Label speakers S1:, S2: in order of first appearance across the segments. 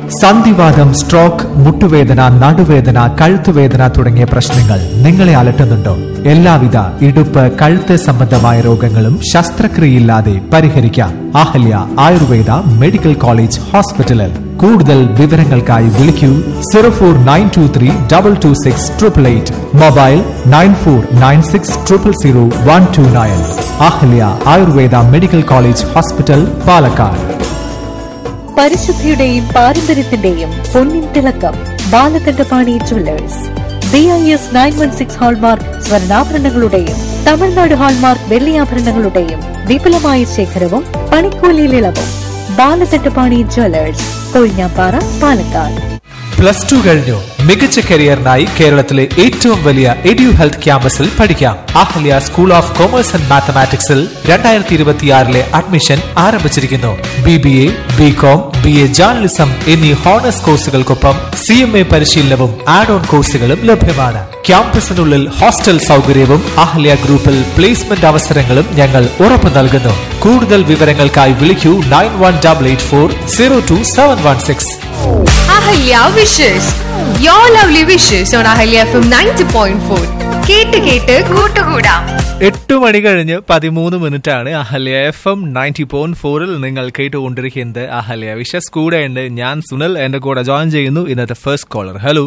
S1: സന്ധിവാദം സ്ട്രോക്ക് മുട്ടുവേദന നടുവേദന കഴുത്തുവേദന തുടങ്ങിയ പ്രശ്നങ്ങൾ നിങ്ങളെ അലട്ടുന്നുണ്ടോ എല്ലാവിധ ഇടുപ്പ് കഴുത്ത് സംബന്ധമായ രോഗങ്ങളും ശസ്ത്രക്രിയയില്ലാതെ പരിഹരിക്കാം അഹല്യ ആയുർവേദ മെഡിക്കൽ കോളേജ് ഹോസ്പിറ്റലിൽ കൂടുതൽ വിവരങ്ങൾക്കായി വിളിക്കൂ zero four nine two three double two six triple eight mobile nine four nine six triple zero one two nine Ahalya Ayurveda medical college hospital Palakkad
S2: പരിശുദ്ധിയുടെയും പാരമ്പര്യത്തിന്റെയും പൊന്നിൻ തിളക്കം Balakandapani jewellers B I S nine one six hallmark സ്വർണ്ണാഭരണങ്ങളുടെയും Tamil Nadu hallmark വെള്ളിയാഭരണങ്ങളുടെയും വിപുലമായ ശേഖരവും പണിക്കൂലിയിൽ ഇളവും Balakandapani jewellers Kozhinjampara Palakkad
S1: plus two കഴിഞ്ഞു മികച്ച കരിയറിനായി കേരളത്തിലെ ഏറ്റവും വലിയ എഡ്യു ഹെൽത്ത് ക്യാമ്പസിൽ പഠിക്കാം Ahalya school of commerce and മാത്തമാറ്റിക്സിൽ രണ്ടായിരത്തി ഇരുപത്തിയാറിലെ അഡ്മിഷൻ ആരംഭിച്ചിരിക്കുന്നു B B A B com B A journalism എന്നീ ഹോണേഴ്സ് കോഴ്സുകൾക്കൊപ്പം സി എം എ പരിശീലനവും ആഡ് ഓൺ കോഴ്സുകളും ലഭ്യമാണ് ക്യാമ്പസിനുള്ളിൽ ഹോസ്റ്റൽ സൗകര്യവും അഹല്യ ഗ്രൂപ്പിൽ പ്ലേസ്മെന്റ് അവസരങ്ങളും ഞങ്ങൾ ഉറപ്പു നൽകുന്നു കൂടുതൽ വിവരങ്ങൾക്കായി വിളിക്കൂ nine one double eight four zero two seven one six
S3: Ahalya wishes you lovely wishes on Ahalya F M ninety point four കേട്ട് കേട്ട് കൂട്ടുകൂടാം
S4: എട്ട് മണി കഴിഞ്ഞ് പതിമൂന്ന് മിനിറ്റ് ആണ് Ahalya F M ninety point ഫോറിൽ നിങ്ങൾ കേട്ടുകൊണ്ടിരിക്കുന്നത് അഹല്യ വിഷസ് കൂടെ ഉണ്ട് ഞാൻ സുനിൽ എന്റെ കൂടെ ജോയിൻ ചെയ്യുന്നു ഇന്നത്തെ ഫസ്റ്റ് കോളർ ഹലോ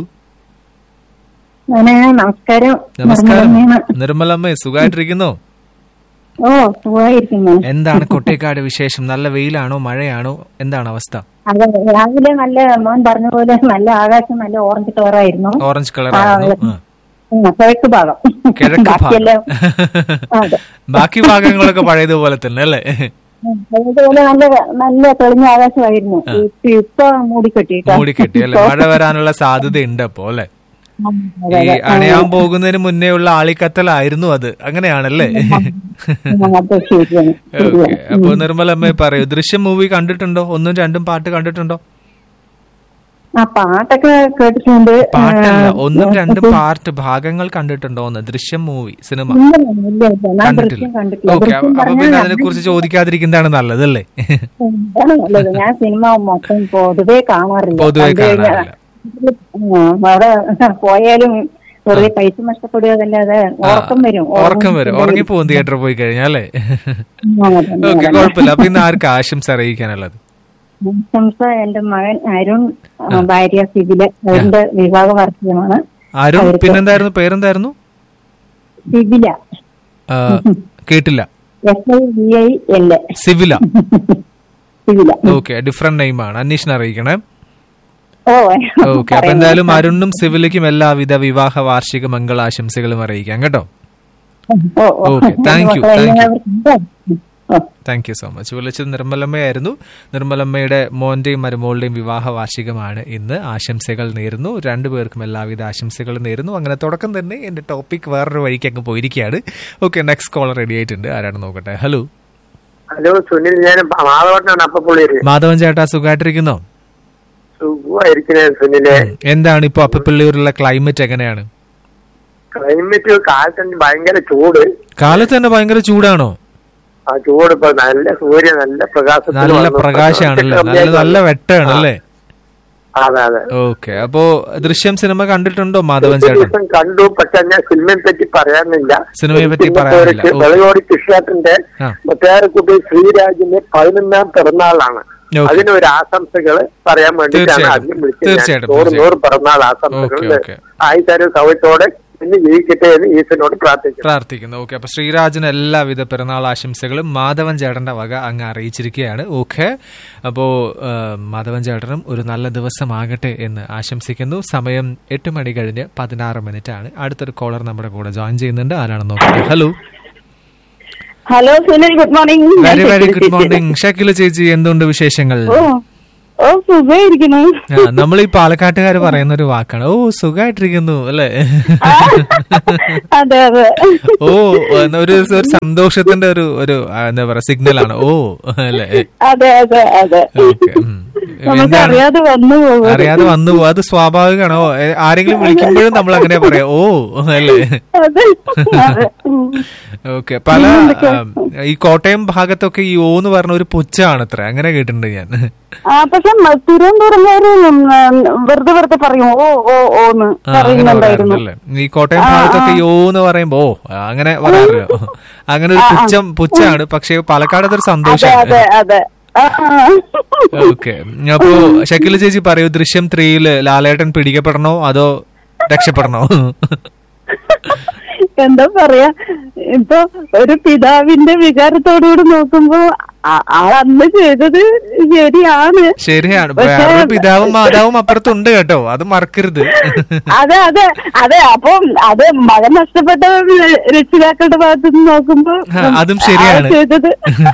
S5: മോനെ നമസ്കാരം
S4: നമസ്കാരം
S5: നിർമ്മലമ്മയാണ്.
S4: നിർമ്മലമ്മ സുഖമായിട്ടിരിക്കുന്നോ
S5: ഓ സുഖമായിരിക്കുന്നു
S4: എന്താണ് കൊട്ടേക്കാട് വിശേഷം നല്ല വെയിലാണോ മഴയാണോ എന്താണ് അവസ്ഥ
S5: അതെ രാവിലെ നല്ല മോൻ പറഞ്ഞ പോലെ നല്ല ആകാശം നല്ല ഓറഞ്ച് കളറായിരുന്നു
S4: ഓറഞ്ച് കളർ ആയിരുന്നു ആ.
S5: ഉം, കിഴക്ക് ഭാഗം
S4: കിഴക്ക്
S5: ബാക്കിയെല്ലാം
S4: ഭാഗം
S5: അതെ
S4: ബാക്കി ഭാഗങ്ങളൊക്കെ പഴയതുപോലെ തന്നെ അല്ലേ
S5: ഉം, അതുപോലെ നല്ല നല്ല തെളിഞ്ഞ ആകാശമായിരുന്നു ഇപ്പൊ ഇപ്പൊ മൂടിക്കെട്ടിട്ടോ
S4: മൂടിക്കെട്ടി അല്ലെ മഴ വരാനുള്ള സാധ്യത ഉണ്ട് അപ്പോ അല്ലെ ഈ അണയാൻ പോകുന്നതിന് മുന്നേ ഉള്ള ആളിക്കത്തലായിരുന്നു അത് അങ്ങനെയാണല്ലേ
S5: അതെ ശരിയാണ്
S4: ഓക്കെ അപ്പൊ നിർമ്മലമ്മ പറയൂ ദൃശ്യം മൂവി കണ്ടിട്ടുണ്ടോ ഒന്നും രണ്ടും പാട്ട് കണ്ടിട്ടുണ്ടോ
S5: ആ പാട്ടൊക്കെ കേട്ടിട്ടുണ്ട്
S4: പാട്ടല്ല
S5: ആ,
S4: ഒന്നും രണ്ടും പാർട്ട് ഭാഗങ്ങൾ കണ്ടിട്ടുണ്ടോ എന്ന് ദൃശ്യം മൂവി സിനിമ
S5: ഇല്ല, ഇല്ല, ഇല്ല. ഞാൻ ദൃശ്യം
S4: കണ്ടിട്ടില്ല
S5: കണ്ടിട്ടില്ല
S4: ഓക്കെ
S5: ദൃശ്യം
S4: അപ്പൊ പിന്നെ
S5: പറഞ്ഞാൽ
S4: അതിനെ കുറിച്ച് ചോദിക്കാതിരിക്കുന്നതാണ് നല്ലതല്ലേ
S5: അതാണ് നല്ലത് ഞാൻ സിനിമ മൊത്തം പൊതുവെ കാണാറില്ല
S4: പൊതുവെ
S5: കണ്ടു കഴിഞ്ഞാ-
S4: കാണാറില്ല.
S5: ഉം, അവിടെ പോയാലും വെറുതെ പൈസ നഷ്ടപ്പെടുകയല്ലാതെ ഉറക്കം വരും
S4: ഉറക്കം വരും ഉറങ്ങിപ്പോകും തിയേറ്ററിൽ പോയി കഴിഞ്ഞാൽ അല്ലേ
S5: ഉം, അതന്നെ,
S4: ഓക്കെ
S5: അതന്നെ.
S4: കുഴപ്പമില്ല അപ്പൊ ഇന്ന് ആർക്ക് ആശംസ അറിയിക്കാനുള്ളത്
S5: ആശംസ എന്റെ മകൻ അരുൺ ആ, ഭാര്യ സിബില് അവരുടെ വിവാഹ വാർഷികമാണ്
S4: അരുൺ
S5: അവർക്ക്
S4: പിന്നെന്തായിരുന്നു പേരെന്തായിരുന്നു
S5: സിബില
S4: ആ, കേട്ടില്ല
S5: S I V I L
S4: Sivila
S5: Sibila
S4: okay different name ആണ് അന്വേഷണം അറിയിക്കണേ
S5: ഓ
S4: ഓക്കെ അപ്പൊ എന്തായാലും അരുണിനും സിവിലിക്കും എല്ലാവിധ വിവാഹ വാർഷിക മംഗളാശംസകളും അറിയിക്കാം കേട്ടോ
S5: ഓ ഓ
S4: Okay, thank you,
S5: മക്കളെ
S4: thank you.
S5: എല്ലാവർക്കും oh
S4: thank you so much വിളിച്ചത് നിർമ്മലമ്മയായിരുന്നു നിർമ്മലമ്മയുടെ മോന്റെയും മരുമോളുടെയും വിവാഹ വാർഷികമാണ് ഇന്ന് ആശംസകൾ നേരുന്നു രണ്ടുപേർക്കും എല്ലാവിധ ആശംസകളും നേരുന്നു അങ്ങനെ തുടക്കം തന്നെ എന്റെ ടോപ്പിക് വേറൊരു വഴിക്ക് അങ്ങ് പോയിരിക്കുകയാണ് ഓക്കെ നെക്സ്റ്റ് കോളർ റെഡി ആയിട്ടുണ്ട് ആരാണ് നോക്കട്ടെ ഹലോ
S6: ഹലോ സുനിൽ ഞാൻ മാധവട്ടനാണ് അപ്പപ്പുള്ളിര്
S4: മാധവൻ ചേട്ടാ സുഖമായിട്ടിരിക്കുന്നോ
S6: സുഖമായിരിക്കണേ സുനിലെ
S4: എന്താണ് ഇപ്പൊ അപ്പപ്പള്ളിയൂരുള്ള ക്ലൈമറ്റ് എങ്ങനെയാണ്
S6: ക്ലൈമറ്റ് കാലത്ത് ഭയങ്കര ചൂട്
S4: കാലത്ത് തന്നെ ഭയങ്കര ചൂടാണോ
S6: ആ ചൂട് ഇപ്പൊ നല്ല സൂര്യൻ നല്ല പ്രകാശത്തിൽ
S4: നല്ല
S6: വന്നു.
S4: പ്രകാശമാണല്ലേ നല്ല നല്ല വെട്ടമാണല്ലേ
S6: അതെ അതെ
S4: ഓക്കെ അപ്പോ ദൃശ്യം സിനിമ കണ്ടിട്ടുണ്ടോ മാധവൻ
S6: ഒരു
S4: ചേട്ടൻ
S6: ദിവസം കണ്ടു പക്ഷെ ഞാൻ സിനിമയെ പറ്റി പറയാനില്ല
S4: സിനിമയെ പറ്റി
S6: പിന്നെ
S4: പറയാനില്ല.
S6: ഒരു
S4: ഓ.
S6: വെളയോടി കൃഷിയാട്ടിന്റെ
S4: ആ.
S6: മുത്തേരക്കുട്ടി ശ്രീരാജിന്റെ പതിനൊന്നാം പിറന്നാളാണ്
S4: ഓക്കെ.
S6: അതിനൊരു ആശംസകൾ പറയാൻ വേണ്ടിയിട്ടാണ്
S4: തീർച്ചയായും.
S6: ആദ്യം വിളിച്ചത് ഞാൻ.
S4: തീർച്ചയായിട്ടും,
S6: നൂറ്
S4: തീർച്ചയായും.
S6: നൂറ് പിറന്നാൾ ആശംസകൾ
S4: ഓക്കെ, ഓക്കെ.
S6: ആയിരം സൗകര്യത്തോടെ ഇന്ന് ജീവിക്കട്ടെ എന്ന് ഈശ്വരനോട് പ്രാർത്ഥിക്കുന്നു
S4: പ്രാർത്ഥിക്കുന്നു ഓക്കെ അപ്പൊ ശ്രീരാജിന് എല്ലാവിധ പിറന്നാൾ ആശംസകളും മാധവൻ ചേട്ടന്റെ വക അങ്ങ് അറിയിച്ചിരിക്കുകയാണ് ഓക്കെ അപ്പോ ആ, മാധവൻ ചേട്ടനും ഒരു നല്ല ദിവസമാകട്ടെ എന്ന് ആശംസിക്കുന്നു സമയം എട്ട് മണി കഴിഞ്ഞ് പതിനാറ് മിനിറ്റ് ആണ് അടുത്തൊരു കോളർ നമ്മുടെ കൂടെ ജോയിൻ ചെയ്യുന്നുണ്ട് ആരാണെന്ന് നോക്കട്ടെ hello
S5: hello Sunil good morning
S4: very very good morning Shakila ചേച്ചി എന്തുണ്ട് വിശേഷങ്ങൾ
S5: ഓ ഓ സുഖമായിരിക്കുന്നു
S4: ആ, നമ്മൾ ഈ പാലക്കാട്ടുകാർ പറയുന്ന ഒരു വാക്കാണ് ഓ സുഖമായിട്ടിരിക്കുന്നു അല്ലേ
S5: അതെ അതെ
S4: ഓ എന്നാ ഒരു ഒരു സന്തോഷത്തിന്റെ ഒരു ഒരു ആ, എന്താ പറയാ സിഗ്നൽ ആണ് ഓ അല്ലേ
S5: അതെ അതെ അതെ
S4: ഓക്കെ
S5: നമുക്ക്
S4: എന്താണ്?
S5: അറിയാതെ വന്നു പോകും
S4: അറിയാതെ വന്നു പോകും അത് സ്വാഭാവികമാണോ ഏ, ആരെങ്കിലും വിളിക്കുമ്പോഴും നമ്മൾ അങ്ങനെ പറയാം ഓ അല്ലേ
S5: അതെ അതെ ഉം.
S4: ഓക്കെ പല ആ, ഈ കോട്ടയം ഭാഗത്തൊക്കെ ഈ ഓ എന്ന് പറഞ്ഞ ഒരു പുച്ഛമാണ് അത്ര അങ്ങനെ കേട്ടിട്ടുണ്ട് ഞാൻ
S5: ആ പക്ഷെ മ- തിരുവനന്തപുരംകാര് ഉം, വെറുതെ വെറുതെ പറയും ഓ ഓ ഓന്ന്
S4: ആ, അങ്ങനെ
S5: പറയുന്നുണ്ടായിരുന്നു
S4: പറയാറുണ്ടല്ലേ ഈ കോട്ടയം ഭാഗത്തൊക്കെ ഈ ഓ എന്ന് പറയുമ്പോ ഓ അങ്ങനെ പറയാറില്ലോ അങ്ങനെ ഒരു പുച്ഛം പുച്ഛാണ് പക്ഷെ പാലക്കാട് അതൊരു
S5: അതെ
S4: സന്തോഷമാണ്
S5: അതെ അതെ ആ, ആ.
S4: ഓക്കെ അപ്പോ ഷക്കില ചേച്ചി പറയൂ ദൃശ്യം ത്രീയില് ലാലേട്ടൻ പിടിക്കപ്പെടണോ അതോ രക്ഷപ്പെടണോ
S5: എന്താ പറയാ ഇപ്പൊ ഒരു പിതാവിന്റെ വികാരത്തോടുകൂടി നോക്കുമ്പോ ആ- ആൾ അന്ന് ചെയ്തത് ശരിയാണ്
S4: ശരിയാണ്
S5: പക്ഷേ-
S4: വേറെ പിതാവും മാതാവും അപ്പുറത്തുണ്ട് കേട്ടോ അത് മറക്കരുത്
S5: അതെ അതെ അതെ അപ്പം അത് മകൻ നഷ്ടപ്പെട്ട രക്ഷിതാക്കളുടെ ഭാഗത്ത് നിന്ന് നോക്കുമ്പോ
S4: ആ, അതും ശരിയാണ്.
S5: ആൾ ചെയ്തത്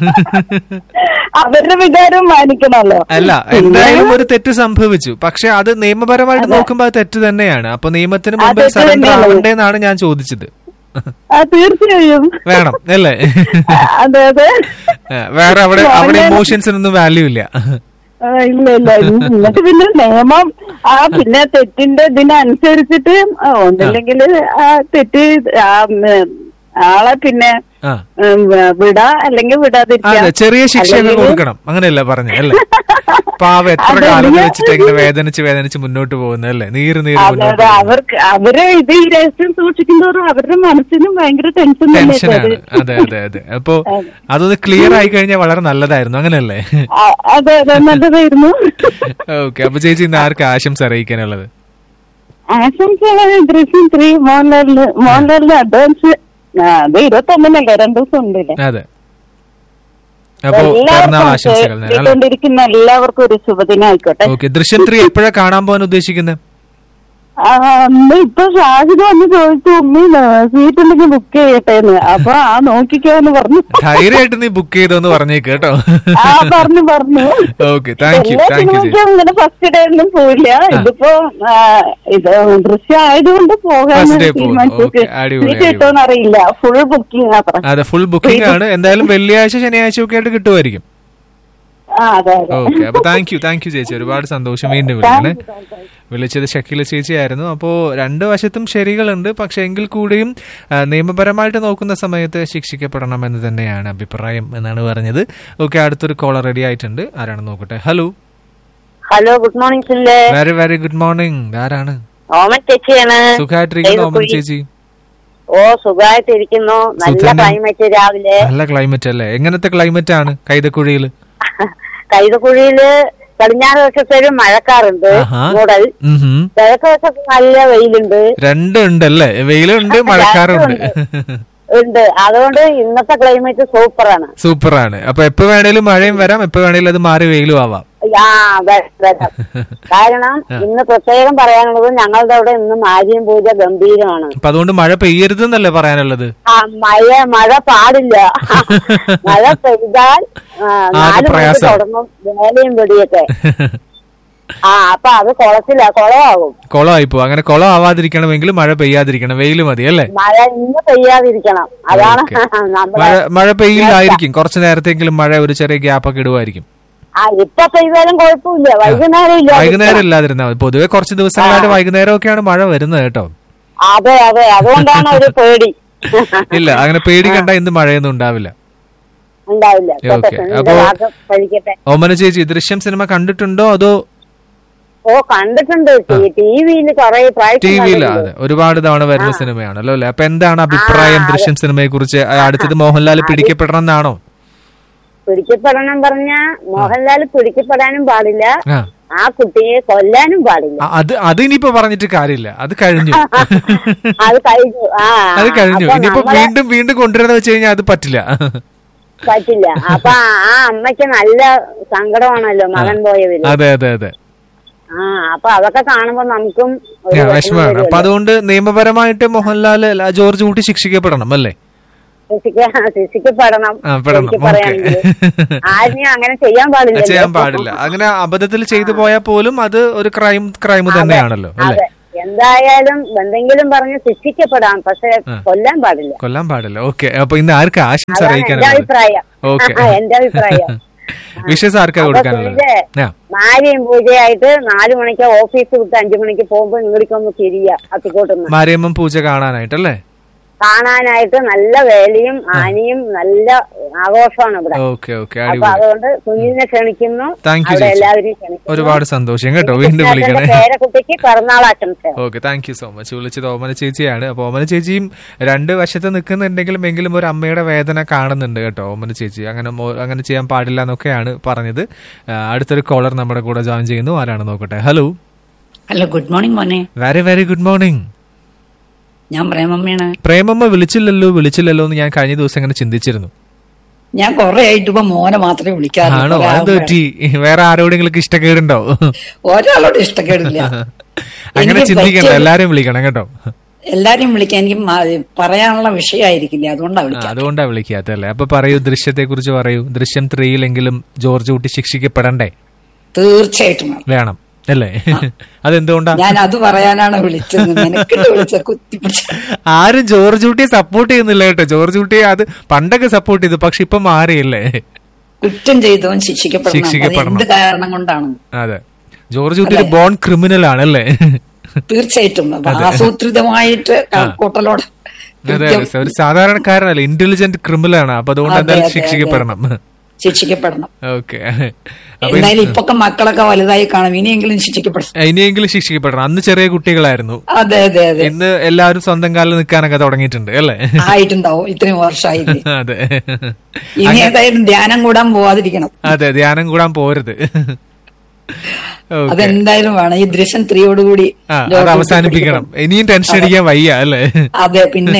S5: അവരുടെ വികാരം മാനിക്കണമല്ലോ
S4: അല്ല
S5: പിന്നെ-
S4: എന്തായാലും ഒരു തെറ്റ് സംഭവിച്ചു പക്ഷെ അത് നിയമപരമായിട്ട് നോക്കുമ്പോൾ അത് തെറ്റ് തന്നെയാണ് അപ്പൊ നിയമത്തിന് മുമ്പ്
S5: തെറ്റ്
S4: സറണ്ടർ
S5: തന്നെയാണ്.
S4: ആവണ്ടേന്നാണ് ഞാൻ ചോദിച്ചത്
S5: ആ തീർച്ചയായും
S4: വേണം അല്ലേ
S5: അതെ അതെ
S4: ആ, വേറെ അവിടെ അവിടെ
S5: മോഹൻലാൽ-
S4: ഇമോഷൻസിനൊന്നും വാല്യൂ ഇല്ല
S5: ആ, ഇല്ല ഇല്ല എന്നിട്ട് പിന്നെ നിയമം ആ പിന്നെ തെറ്റിന്റെ ഇതിനനുസരിച്ചിട്ട് ആ, ഒന്നില്ലെങ്കിൽ ആ തെറ്റ് ആ, ഉം, ആളെ പിന്നെ
S4: ആ
S5: ഉം, വിടാ അല്ലെങ്കിൽ വിടാതിരിക്കാം
S4: അതെ ചെറിയ ശിക്ഷയൊക്കെ
S5: അല്ലെങ്കിൽ-
S4: കൊടുക്കണം അങ്ങനെയല്ല പറഞ്ഞു അല്ലേ പാവ എത്ര
S5: അതെ,
S4: കാലം
S5: ഞാൻ-
S4: വെച്ചിട്ട് ഇങ്ങനെ വേദനിച്ച് വേദനിച്ച് മുന്നോട്ട് പോകുന്നത് അല്ലേ നീര് നീര്
S5: അതെ
S4: മുന്നോട്ട്
S5: അതെ
S4: പോകുന്നത്.
S5: അവർക്ക് അവര് ഇത് ഈ രഹസ്യം സൂക്ഷിക്കുന്നതോറും അവരുടെ മനസ്സിനും ഭയങ്കര ടെൻഷൻ തന്നെ
S4: ടെൻഷനാണ് അതെ അതെ അതെ അപ്പൊ അതൊന്ന് ക്ലിയർ ആയി കഴിഞ്ഞാൽ വളരെ നല്ലതായിരുന്നു അങ്ങനല്ലേ
S5: അതെ അതെ നല്ലതായിരുന്നു
S4: ഓക്കെ അപ്പൊ ചേച്ചി ഇന്ന് ആർക്ക് ആശംസ അറിയിക്കാനുള്ളത്
S5: ആശംസകള് ദൃശ്യം ത്രീ മോഹൻലാലിന് മോഹൻലാലിന് അഡ്വാൻസ് ആ, അത് ഇരുപത്തൊന്നിനല്ലേ രണ്ടു ദിവസം ഉണ്ടല്ലേ
S4: അതെ അപ്പോ പിറന്നാൾ ആശംസകൾ നേരാം, അല്ലേ?
S5: കേട്ടോണ്ടിരിക്കുന്ന എല്ലാവർക്കും ഒരു ശുഭദിനം ആയിക്കോട്ടെ
S4: ഓക്കെ ദൃശ്യം ത്രീ എപ്പോഴാ കാണാൻ പോകാൻ ഉദ്ദേശിക്കുന്നത്
S5: ആ, അന്ന് ഇപ്പൊ ഷാഹിദ് വന്ന് ചോദിച്ചു ഉമ്മി സീറ്റ് ഉണ്ടെങ്കിൽ ബുക്ക് ചെയ്യട്ടെന്ന് അപ്പൊ ആ നോക്കിക്കോന്ന് പറഞ്ഞു
S4: ധൈര്യമായിട്ട് നീ ബുക്ക് ചെയ്തോന്ന് പറഞ്ഞേക്ക് കേട്ടോ
S5: ആ പറഞ്ഞു പറഞ്ഞു
S4: ഓക്കെ താങ്ക് യു
S5: എല്ലാ
S4: താങ്ക് യു ചേച്ചി
S5: സിനിമയ്ക്കും അങ്ങനെ ഫസ്റ്റ് ഡേ ഒന്നും പോയില്ല ഇതിപ്പോ ആ, ഇത് ദൃശ്യം ആയതുകൊണ്ട് പോകാൻ
S4: First day പോകുന്നു.
S5: തീരുമാനിച്ചു
S4: Okay, അടിപൊളി,
S5: സീറ്റ് കിട്ടുമെന്ന് അറിയില്ല ഫുൾ ബുക്കിംഗ് മാത്രം
S4: അതെ ഫുൾ ബുക്കിംഗ് ആണ് എന്തായാലും വെള്ളിയാഴ്ച ശനിയാഴ്ച ഒക്കെ ആയിട്ട് കിട്ടുമായിരിക്കും
S5: ആ അതെ അതെ
S4: ഓക്കെ അപ്പൊ താങ്ക് യു താങ്ക് യു ചേച്ചി ഒരുപാട് സന്തോഷം വീണ്ടും വിളിക്കണേ വിളിച്ചത് ഷക്കീല ചേച്ചിയായിരുന്നു അപ്പോ രണ്ട് വശത്തും ശരികളുണ്ട് പക്ഷെ എങ്കിൽ കൂടിയും ആ, നിയമപരമായിട്ട് നോക്കുന്ന സമയത്ത് ശിക്ഷിക്കപ്പെടണം എന്ന് തന്നെയാണ് അഭിപ്രായം എന്നാണ് പറഞ്ഞത് ഓക്കെ അടുത്തൊരു കോളർ റെഡി ആയിട്ടുണ്ട് ആരാണ് നോക്കട്ടെ ഹലോ
S7: ഹലോ ഗുഡ് മോർണിംഗ് സുല്ലേ
S4: വെരി വെരി ഗുഡ് മോർണിംഗ് ആരാണ്
S7: ഓമൻ ചേച്ചിയാണ്
S4: സുഖമായിട്ടിരിക്കുന്നു ഓമൻ ചേച്ചി
S7: ഓ സുഖമായിട്ടിരിക്കുന്നു നല്ല
S4: സുഖം.
S7: ക്ലൈമറ്റ് രാവിലെ
S4: നല്ല ക്ലൈമറ്റ് അല്ലേ എങ്ങനത്തെ ക്ലൈമറ്റ് ആണ് കൈതക്കുഴിയിൽ
S7: കൈതക്കുഴിയില് പടിഞ്ഞാറ് വശത്തൊരു മഴക്കാറുണ്ട്
S4: ആഹാ.
S7: മൂടൽ
S4: ഉം ഹും.
S7: കിഴക്ക് വശത്ത് നല്ല വെയിലുണ്ട്
S4: രണ്ടുണ്ടല്ലേ വെയിലുണ്ട് മഴക്കാറുണ്ട്
S7: ഉണ്ട് അതുകൊണ്ട് ഇന്നത്തെ ക്ലൈമറ്റ് സൂപ്പറാണ്
S4: സൂപ്പറാണ് അപ്പൊ എപ്പോ വേണേലും മഴയും വരാം എപ്പോ വേണേലും അത് മാറി വെയിലും ആവാം
S7: ആ വരാം, വരാം. കാരണം ഇന്ന് പ്രത്യേകം പറയാനുള്ളത് ഞങ്ങളുടെ അവിടെ ഇന്ന് മാരിയം പൂജ ഗംഭീരമാണ്
S4: അപ്പൊ അതുകൊണ്ട് മഴ പെയ്യരുതെന്നല്ലേ പറയാനുള്ളത്
S7: ആ മഴ മഴ പാടില്ല മഴ പെയ്താൽ ആ, നാല് മണിക്ക്
S4: പ്രയാസം.
S7: തുടങ്ങും വേലയും വെടിയൊക്കെ ആ അപ്പൊ അത് കുളത്തില്ല കുളമാകും
S4: കുളമായിപ്പോ അങ്ങനെ കുളം ആവാതിരിക്കണമെങ്കിൽ മഴ പെയ്യാതിരിക്കണം വെയിൽ മതി അല്ലേ
S7: മഴ ഇന്ന് പെയ്യാതിരിക്കണം അതാണ്
S4: ഓക്കേ.
S7: നമ്മുടെ
S4: മഴ മഴ പെയ്യില്ലായിരിക്കും കുറച്ചു നേരത്തെങ്കിലും മഴ ഒരു ചെറിയ ഗ്യാപ്പ് ഒക്കെ ഇടുമായിരിക്കും
S7: ആ ഇപ്പൊ പെയ്താലും കുഴപ്പമില്ല വൈകുന്നേരം ഇല്ല
S4: വൈകുന്നേരം ഇല്ലാതിരുന്നാൽ മതി പൊതുവെ കുറച്ച് ദിവസങ്ങളായിട്ട് വൈകുന്നേരം ഒക്കെയാണ് മഴ വരുന്നത് കേട്ടോ
S7: അതെ അതെ അതുകൊണ്ടാണ് ഒരു പേടി
S4: ഇല്ല അങ്ങനെ പേടിക്കണ്ട ഇന്ന് മഴയൊന്നും ഉണ്ടാവില്ല
S7: ഉണ്ടാവില്ല
S4: ഓക്കേ.
S7: കേട്ടോ, എന്റെ
S4: അപ്പോ-
S7: വാക്ക് കഴിക്കട്ടെ
S4: ഓമന ചേച്ചി ദൃശ്യം സിനിമ കണ്ടിട്ടുണ്ടോ അതോ
S7: ഓ കണ്ടിട്ടുണ്ട് ടി വിയിൽ കുറെ
S4: ടി
S7: പ്രാവശ്യം
S4: വിയിൽ
S7: കണ്ടിട്ടുണ്ട്.
S4: അതെ ഒരുപാട് തവണ വരുന്ന സിനിമയാണല്ലോ അല്ലെ അപ്പൊ എന്താണ് അഭിപ്രായം ദൃശ്യം സിനിമയെ കുറിച്ച് അടുത്തത് മോഹൻലാൽ പിടിക്കപ്പെടണം എന്നാണോ
S7: പിടിക്കപ്പെടണം പറഞ്ഞ മോഹൻലാൽ പിടിക്കപ്പെടാനും പാടില്ല
S4: ആ
S7: ആ കുട്ടിയെ കൊല്ലാനും പാടില്ല
S4: ആ, അത് അത് ഇനിയിപ്പോ പറഞ്ഞിട്ട് കാര്യമില്ല അത് കഴിഞ്ഞു
S7: അത് കഴിഞ്ഞു ആ
S4: അത് കഴിഞ്ഞു
S7: അപ്പൊ
S4: ഇനിയിപ്പോ
S7: നമ്മളെ
S4: വീണ്ടും വീണ്ടും കൊണ്ടുവരുന്ന വെച്ച് കഴിഞ്ഞാൽ അത് പറ്റില്ല
S7: പറ്റില്ല അപ്പൊ ആ- ആ അമ്മയ്ക്ക് നല്ല സങ്കടമാണല്ലോ മകൻ പോയതില്
S4: അതെ അതെ അതെ
S7: ആ അപ്പൊ അതൊക്കെ കാണുമ്പോ നമുക്കും ഒരു
S4: ആ,
S7: വിഷമം
S4: വിഷമമാണ് അപ്പൊ
S7: വരുമല്ലോ.
S4: അതുകൊണ്ട് നിയമപരമായിട്ട് മോഹൻലാൽ അല്ല, ജോർജ് കുട്ടി ശിക്ഷിക്കപ്പെടണം അല്ലേ
S7: ശിക്ഷിക്ക- ശിക്ഷിക്കപ്പെടണം
S4: ആ, പെടണം.
S7: എനിക്ക്
S4: ഓക്കേ.
S7: പറയാണെങ്കിൽ ആരെയും അങ്ങനെ ചെയ്യാൻ പാടില്ല
S4: ചെയ്യാൻ പാടില്ല അങ്ങനെ അബദ്ധത്തിൽ ചെയ്തു പോയാൽ പോലും അത് ഒരു ക്രൈം ക്രൈം തന്നെയാണല്ലോ അല്ലേ
S7: അതെ എന്തായാലും എന്തെങ്കിലും പറഞ്ഞ് ശിക്ഷിക്കപ്പെടാം പക്ഷെ
S4: ആ.
S7: കൊല്ലാൻ പാടില്ല
S4: കൊല്ലാൻ പാടില്ല ഓക്കെ അപ്പൊ ഇന്ന് ആർക്ക് ആശംസ
S7: അതാണ് എന്റെ
S4: അറിയിക്കാനുള്ളത്
S7: അഭിപ്രായം
S4: ഓക്കെ
S7: എന്റെ അഭിപ്രായം
S4: വിഷസ് ആർക്കാ
S7: അപ്പൊ
S4: കൊടുക്കാനുള്ളത്
S7: സുനിലെ,
S4: ആ
S7: മാരിയും പൂജയായിട്ട് നാലു മണിക്ക് ഓഫീസ് വിട്ട് അഞ്ചു മണിക്ക് പോകുമ്പോ ഇങ്ങോട്ടൊന്ന് തിരിയ അത്തിക്കോട്ടുന്ന്
S4: മാരിയമ്മൻ പൂജ കാണാനായിട്ടല്ലേ
S7: കാണാനായിട്ട് നല്ല വേലയും ആനയും നല്ല ആഘോഷമാണ് ഇവിടെ
S4: ഓക്കെ ഓക്കെ
S7: അപ്പൊ
S4: അടിപൊളി
S7: അതുകൊണ്ട് കുഞ്ഞിനെ ക്ഷണിക്കുന്നു
S4: താങ്ക് യു
S7: അവിടെ
S4: ചേച്ചി
S7: എല്ലാവരെയും ക്ഷണിക്കുന്നു
S4: ഒരുപാട് സന്തോഷം കേട്ടോ വീണ്ടും
S7: കൃഷ്ണേട്ടന്റെ
S4: വിളിക്കണേ
S7: പേരക്കുട്ടിക്ക് പിറന്നാൾ ആശംസ
S4: okay thank you so much വിളിച്ചത് ഓമന ചേച്ചിയാണ് അപ്പോൾ ഓമന ചേച്ചിയും രണ്ട് വശത്ത് നിൽക്കുന്നുണ്ടെങ്കിലും എങ്കിലും ഒരു അമ്മയുടെ വേദന കാണുന്നുണ്ട് കേട്ടോ ഓമന ചേച്ചി അങ്ങനെ മോ- അങ്ങനെ ചെയ്യാൻ പാടില്ല എന്നൊക്കെയാണ് പറഞ്ഞത് ആ, അടുത്തൊരു കോളർ നമ്മുടെ കൂടെ ജോയിൻ ചെയ്യുന്നു ആരാണ് നോക്കട്ടെ ഹലോ
S8: ഹലോ ഗുഡ് മോർണിംഗ് മോനെ
S4: വെരി വെരി ഗുഡ് മോർണിംഗ്
S8: ഞാൻ പ്രേമമ്മയാണ്
S4: പ്രേമമ്മ വിളിച്ചില്ലല്ലോ വിളിച്ചില്ലല്ലോ എന്ന് ഞാൻ കഴിഞ്ഞ ദിവസം അങ്ങനെ ചിന്തിച്ചിരുന്നു
S8: ഞാൻ കുറെ ആയിട്ട് ഇപ്പൊ മോനെ മാത്രമേ
S4: ആണോ
S8: വിളിക്കാറുള്ളൂ
S4: അത് പറ്റി വേറെ ആരോടെങ്കിലും ഇഷ്ടക്കേടുണ്ടോ
S8: ഒരാളോട് ഇഷ്ടക്കേടില്ല
S4: അങ്ങനെ
S8: എനിക്ക്
S4: ചിന്തിക്കണ്ട
S8: പറ്റിയ-
S4: എല്ലാരെയും വിളിക്കണം കേട്ടോ
S8: എല്ലാരെയും വിളിക്കാൻ എനിക്ക് മ- പറയാനുള്ള വിഷയമായിരിക്കില്ല അതുകൊണ്ടാ
S4: ആ,
S8: വിളിക്കാം
S4: അതുകൊണ്ടാ വിളിക്കാത്തല്ലേ അപ്പൊ പറയൂ ദൃശ്യത്തെ കുറിച്ച് പറയൂ ദൃശ്യം ത്രീയിലെങ്കിലും ജോർജ് കുട്ടി ശിക്ഷിക്കപ്പെടണ്ടേ
S8: തീർച്ചയായിട്ടും വേണം.
S4: വേണം അല്ലേ അതെന്തുകൊണ്ടാ
S8: ഞാൻ അത് പറയാനാണ് വിളിച്ചത് നിനക്കിട്ട് വിളിച്ച കുത്തിപ്പിടിച്ച
S4: ആരും ജോർജ് കുട്ടിയെ സപ്പോർട്ട് ചെയ്യുന്നില്ല കേട്ടോ ജോർജ് കുട്ടിയെ അത് പണ്ടൊക്കെ സപ്പോർട്ട് ചെയ്തു പക്ഷെ ഇപ്പൊ മാറിയല്ലേ
S8: കുറ്റം ചെയ്തവൻ ശിക്ഷിക്കപ്പെടണം അത്
S4: ശിക്ഷിക്കപ്പെടണം.
S8: എന്ത് കാരണം കൊണ്ടാണ്
S4: അതെ ജോർജ് കുട്ടി ഒരു ബോൺ ക്രിമിനൽ ആണ് അല്ലേ
S8: തീർച്ചയായിട്ടും അത് ആസൂത്രിതമായിട്ട് കണക്കൂട്ടലോടെ
S4: അതെ അതെ ഒരു സാധാരണക്കാരനല്ല ഇന്റലിജന്റ് ക്രിമിനൽ ആണ് അപ്പൊ അതുകൊണ്ട്
S8: അതെ,
S4: എന്തായാലും
S8: അതെ,
S4: ശിക്ഷിക്കപ്പെടണം
S8: ശിക്ഷിക്കപ്പെടണം
S4: ഓക്കെ
S8: എന്തായാലും ഇപ്പൊക്കെ മക്കളൊക്കെ വലുതായി കാണും ഇനിയെങ്കിലും ശിക്ഷിക്കപ്പെടണം
S4: ഇനിയെങ്കിലും ശിക്ഷിക്കപ്പെടണം അന്ന് ചെറിയ കുട്ടികളായിരുന്നു
S8: അതെ അതെ അതെ
S4: ഇന്ന് എല്ലാവരും സ്വന്തം കാലിൽ നിൽക്കാനൊക്കെ തുടങ്ങിയിട്ടുണ്ട് അല്ലേ
S8: ആയിട്ടുണ്ടാവും ഇത്രയും വർഷമായില്ലേ
S4: അതെ
S8: ഇനി ഏതായാലും ധ്യാനം കൂടാൻ പോവാതിരിക്കണം
S4: അതെ ധ്യാനം കൂടാൻ പോരുത് Okay.
S8: അതെന്തായാലും വേണം ഈ ദൃശ്യം ത്രീയോടുകൂടി
S4: ആ,
S8: ജോർജ്
S4: അത് അവസാനിപ്പിക്കണം ഇനിയും ടെൻഷൻ അടിക്കാൻ വയ്യ അല്ലേ
S8: അതെ പിന്നെ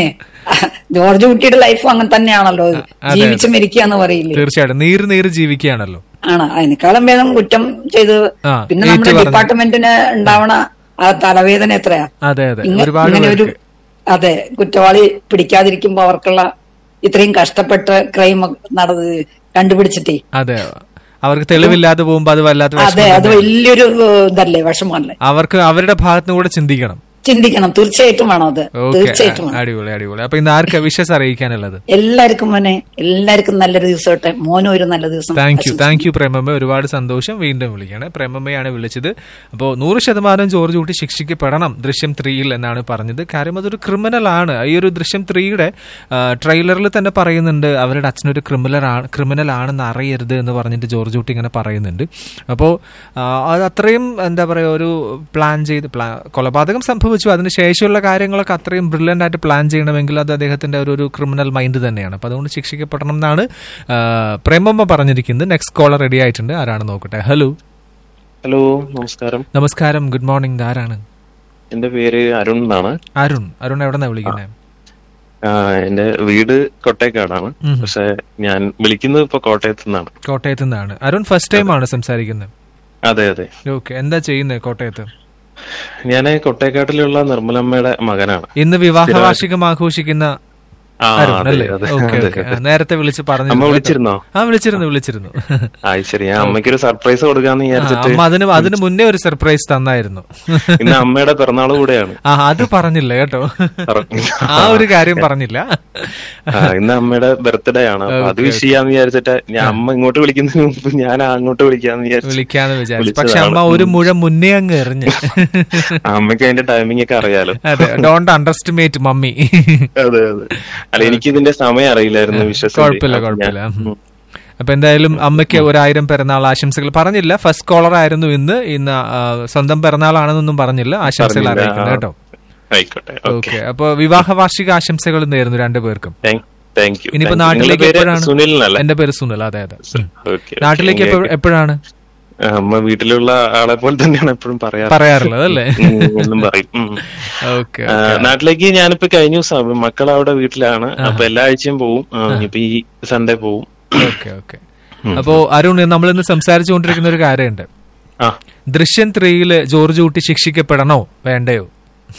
S8: ജോർജ് കുട്ടിയുടെ ലൈഫും അങ്ങനെ തന്നെയാണല്ലോ
S4: അതെ.
S8: ജീവിച്ച് മരിക്കുക എന്ന് പറയില്ലേ
S4: തീർച്ചയായിട്ടും നീര് നീര് ജീവിക്കുകയാണല്ലോ
S8: ആണ് അതിനേക്കാളും ഭേദം കുറ്റം ചെയ്ത്
S4: ആ,
S8: പിന്നെ
S4: ഏറ്റു
S8: നമ്മുടെ
S4: പറഞ്ഞു.
S8: ഡിപ്പാർട്ട്മെന്റിന് ഉണ്ടാവണ ആ തലവേദന എത്രയാ
S4: അതെ അതെ
S8: ഇങ്ങ-
S4: ഒരുപാട്
S8: ഇങ്ങനെ ഒരു
S4: പേർക്ക്
S8: അതെ കുറ്റവാളി പിടിക്കാതിരിക്കുമ്പോ അവർക്കുള്ള ഇത്രയും കഷ്ടപ്പെട്ട് ക്രൈം നടന്നത് കണ്ടുപിടിച്ചിട്ടേ
S4: അതെ അവർക്ക് തെളിവില്ലാതെ പോകുമ്പോ അത് വല്ലാത്ത
S8: അതെ
S4: വിഷമം
S8: അത്
S4: തന്നെ.
S8: വലിയൊരു ഏഹ്, ഇതല്ലേ വിഷമല്ലേ
S4: അവർക്ക് അവരുടെ ഭാഗത്തുനിന്ന് കൂടെ ചിന്തിക്കണം
S8: ചിന്തിക്കണം തീർച്ചയായിട്ടും വേണം അത്
S4: ഓക്കെ
S8: തീർച്ചയായിട്ടും വേണം
S4: അടിപൊളി അടിപൊളി അപ്പൊ ഇന്ന് ആർക്കാ വിശ്വസ് അറിയിക്കാനുള്ളത്
S8: എല്ലാവർക്കും മോനെ എല്ലാവർക്കും നല്ലൊരു ദിവസം ഇട്ടെ മോനും ഒരു നല്ല ദിവസം
S4: താങ്ക് യു
S8: ആശംസിക്കുന്നു.
S4: താങ്ക് യു പ്രേമമ്മ ഒരുപാട് സന്തോഷം വീണ്ടും വിളിക്കണേ പ്രേമമ്മയാണ് വിളിച്ചത് അപ്പോൾ നൂറ് ശതമാനം ജോർജ് കുട്ടി ശിക്ഷിക്കപ്പെടണം ദൃശ്യം ത്രീയിൽ എന്നാണ് പറഞ്ഞത് കാര്യം അതൊരു ക്രിമിനൽ ആണ് ഈ ഒരു ദൃശ്യം ത്രീയുടെ ട്രെയിലറിൽ തന്നെ പറയുന്നുണ്ട് അവരുടെ അച്ഛനൊരു ക്രിമിനൽ ആണ് ക്രിമിനൽ ആണെന്ന് അറിയരുത് എന്ന് പറഞ്ഞിട്ട് ജോർജ് കുട്ടി ഇങ്ങനെ പറയുന്നുണ്ട് അപ്പോൾ അത് അത്രയും എന്താ പറയുക ഒരു പ്ലാൻ ചെയ്ത് പ്ലാ കൊലപാതകം സംഭവിച്ചു അതിനുശേഷമുള്ള കാര്യങ്ങളൊക്കെ അത്രയും ബ്രില്യൻ്റ് ആയിട്ട് പ്ലാൻ ചെയ്യണമെങ്കിൽ അത് അദ്ദേഹത്തിന്റെ ഒരു ഒരു ക്രിമിനൽ മൈൻഡ് തന്നെയാണ് അപ്പോൾ അതുകൊണ്ട് ശിക്ഷിക്കപ്പെടണം എന്നാണ് ആ, പ്രേമമ്മ പറഞ്ഞിരിക്കുന്നത് നെക്സ്റ്റ് കോളർ റെഡി ആയിട്ടുണ്ട് ആരാണ് നോക്കട്ടെ ഹലോ
S9: ഹലോ നമസ്കാരം
S4: നമസ്കാരം ഗുഡ് മോർണിംഗ് ആരാണ്
S9: എന്റെ പേര് അരുൺ എന്നാണ്
S4: അരുൺ അരുൺ എവിടെ നിന്നാണ് വിളിക്കുന്നത്
S9: ആ, എന്റെ വീട് കൊട്ടേക്കാടാണ്
S4: ഉം.
S9: പക്ഷെ ഞാൻ വിളിക്കുന്നത് ഇപ്പൊ കോട്ടയത്ത് നിന്നാണ്
S4: കോട്ടയത്ത് നിന്നാണ് അരുൺ ഫസ്റ്റ് ടൈം ആണ് സംസാരിക്കുന്നത്
S9: അതെ അതെ
S4: ഓക്കെ എന്താ ചെയ്യുന്നത് കോട്ടയത്ത്
S9: ഞാൻ കൊട്ടേക്കാട്ടിലുള്ള നിർമ്മലമ്മയുടെ മകനാണ്
S4: ഇന്ന് വിവാഹ വാർഷികം ആഘോഷിക്കുന്ന
S9: ആ
S4: അരുൺ
S9: അതെ
S4: അല്ലേ
S9: അതെ
S4: ഓക്കെ
S9: അതെ,
S4: ഓക്കെ
S9: അതെ.
S4: നേരത്തെ വിളിച്ച് പറഞ്ഞു
S9: അമ്മ വിളിച്ചിരുന്നോ
S4: ആ വിളിച്ചിരുന്നു വിളിച്ചിരുന്നു
S9: ആ ശരി ഞാൻ അമ്മയ്ക്കൊരു സർപ്രൈസ് കൊടുക്കാന്ന്
S4: ആ,
S9: വിചാരിച്ചിട്ട്
S4: അമ്മ അതിന് അതിന് മുന്നേ ഒരു സർപ്രൈസ് തന്നായിരുന്നു
S9: ഇന്ന് അമ്മയുടെ പിറന്നാൾ കൂടെയാണ്
S4: ആ അത് പറഞ്ഞില്ല കേട്ടോ
S9: പറഞ്ഞു.
S4: ആ ഒരു കാര്യം പറഞ്ഞില്ല
S9: ആ, ഇന്ന് അമ്മയുടെ ബർത്ത്ഡേ ആണ് അപ്പൊ അത്
S4: Okay,
S9: വിഷ് ചെയ്യാന്ന് വിചാരിച്ചിട്ട് ഞാൻ അമ്മ ഇങ്ങോട്ട് വിളിക്കുന്നതിന് മുമ്പ് ഞാൻ അങ്ങോട്ട് വിളിക്കാന്ന് വിചാരിച്ചു
S4: വിളിക്കാന്ന് വിചാരിച്ചു
S9: വിളിച്ചതാണ്.
S4: പക്ഷെ അമ്മ ഒരു മുഴ മുന്നേ അങ്ങ് എറിഞ്ഞ്
S9: അമ്മയ്ക്ക് അതിന്റെ ടൈമിംഗ് ഒക്കെ അറിയാലോ
S4: അതെ ഡോണ്ട് അണ്ടർസ്റ്റിമേറ്റ് മമ്മി
S9: അതെ അതെ അല്ല എനിക്ക് ഇതിന്റെ സമയം അറിയില്ലായിരുന്നു വിശ്വസിച്ച്
S4: കുഴപ്പമില്ല കുഴപ്പമില്ല ഉം. അപ്പൊ എന്തായാലും അമ്മയ്ക്ക് ഒരായിരം പിറന്നാൾ ആശംസകൾ പറഞ്ഞില്ല ഫസ്റ്റ് കോളർ ആയിരുന്നു ഇന്ന് ഇന്ന് ആ, സ്വന്തം പിറന്നാളാണെന്നൊന്നും പറഞ്ഞില്ല ആശംസകൾ
S9: പറഞ്ഞില്ല.
S4: അറിയിക്കുന്നു കേട്ടോ
S9: ആയിക്കോട്ടെ ഓക്കെ
S4: ഓക്കെ അപ്പൊ വിവാഹ വാർഷിക ആശംസകൾ നേരുന്നു രണ്ടുപേർക്കും
S9: താങ്ക് യു
S4: ഇനിയിപ്പോ
S9: Thank you.
S4: നാട്ടിലേക്ക്
S9: നിങ്ങളുടെ പേര്
S4: എപ്പോഴാണ്
S9: സുനിൽ എന്നല്ലേ
S4: എന്റെ പേര് സുനിൽ അതെ അതെ ഉം.
S9: ഓക്കെ
S4: നാട്ടിലേക്ക് എപ്പോ- എപ്പോഴാണ്
S9: അമ്മ വീട്ടിലുള്ള ആളെ പോലെ തന്നെയാണ് എപ്പോഴും പറയാറ്
S4: പറയാറുള്ളത് അല്ലേ
S9: ഉം, എന്നും പറയും ഉം.
S4: ഓക്കെ
S9: ആ, നാട്ടിലേക്ക് ഞാനിപ്പോ കഴിഞ്ഞ ദിവസം മക്കൾ അവിടെ വീട്ടിലാണ് അപ്പൊ എല്ലാ ആഴ്ചയും പോവും ആ, ഇനിയിപ്പോ ഈ സൺഡേ പോവും
S4: ഓക്കെ ഓക്കെ അപ്പോ അരുൺ നമ്മൾ ഇന്ന് സംസാരിച്ചുകൊണ്ടിരിക്കുന്ന ഒരു കാര്യമുണ്ട്
S9: ആ
S4: ദൃശ്യം ത്രീയില് ജോർജ് കുട്ടി ശിക്ഷിക്കപ്പെടണോ വേണ്ടയോ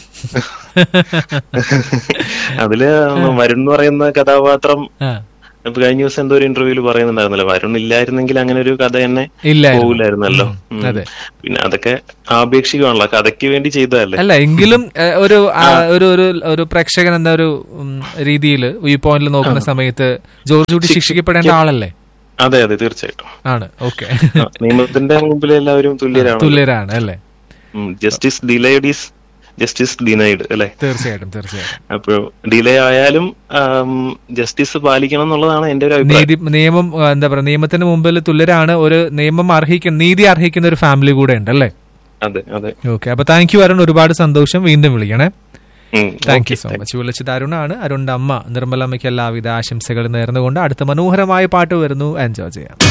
S9: അതില് വരുൺ എന്ന് പറയുന്ന കഥാപാത്രം
S4: ആ,
S9: ഇപ്പൊ കഴിഞ്ഞ ദിവസം എന്തോ ഒരു ഇന്റർവ്യൂല് പറയുന്നുണ്ടായിരുന്നല്ലോ വരുൺ ഇല്ലായിരുന്നെങ്കിൽ അങ്ങനെ ഒരു കഥ തന്നെ
S4: ഇല്ലായിരുന്നു.
S9: പോകില്ലായിരുന്നല്ലോ
S4: ഉം,
S9: ഉം.
S4: അതെ.
S9: പിന്നെ അതൊക്കെ ആപേക്ഷികമാണല്ലോ കഥയ്ക്ക് വേണ്ടി ചെയ്തതല്ലേ
S4: അല്ല എങ്കിലും ഏ, ഒരു ആ, ഒരു ഒരു ഒരു പ്രേക്ഷകൻ എന്ന ഒരു രീതിയിൽ വ്യൂ പോയിന്റിൽ നോക്കുന്ന സമയത്ത് ജോർജ് കുട്ടി ശിക്ഷിക്കപ്പെടേണ്ട ആളല്ലേ
S9: അതെ അതെ തീർച്ചയായിട്ടും
S4: ആണ് ഓക്കെ
S9: ആ, നിയമത്തിന്റെ മുമ്പിൽ എല്ലാവരും തുല്യരാണ്
S4: തുല്യരാണ് അല്ലേ
S9: justice delayed is justice denied അല്ലെ
S4: തീർച്ചയായിട്ടും തീർച്ചയായിട്ടും
S9: അപ്പൊ ഡിലേ ആയാലും ജസ്റ്റിസ് പാലിക്കണം എന്നുള്ളതാണ് എന്റെ ഒരു അഭിപ്രായം
S4: നീതി നിയമം ആ, എന്താ പറയാ നിയമത്തിന് മുമ്പിൽ തുല്യരാണ് ഒരു നിയമം അർഹിക്കുന്ന നീതി അർഹിക്കുന്ന ഒരു ഫാമിലി കൂടെ ഉണ്ട് അല്ലേ
S9: അതെ അതെ
S4: ഓക്കെ അപ്പൊ താങ്ക് യു അരുൺ ഒരുപാട് സന്തോഷം വീണ്ടും വിളിക്കണേ
S9: ഉം,
S4: thank you
S9: okay,
S4: so
S9: thank
S4: much വിളിച്ചത് അരുണാണ് അരുണിന്റെ അമ്മ നിർമ്മലമ്മയ്ക്ക് എല്ലാവിധ ആശംസകളും നേർന്നുകൊണ്ട് അടുത്ത മനോഹരമായ പാട്ട് വരുന്നു എൻജോയ് ചെയ്യാം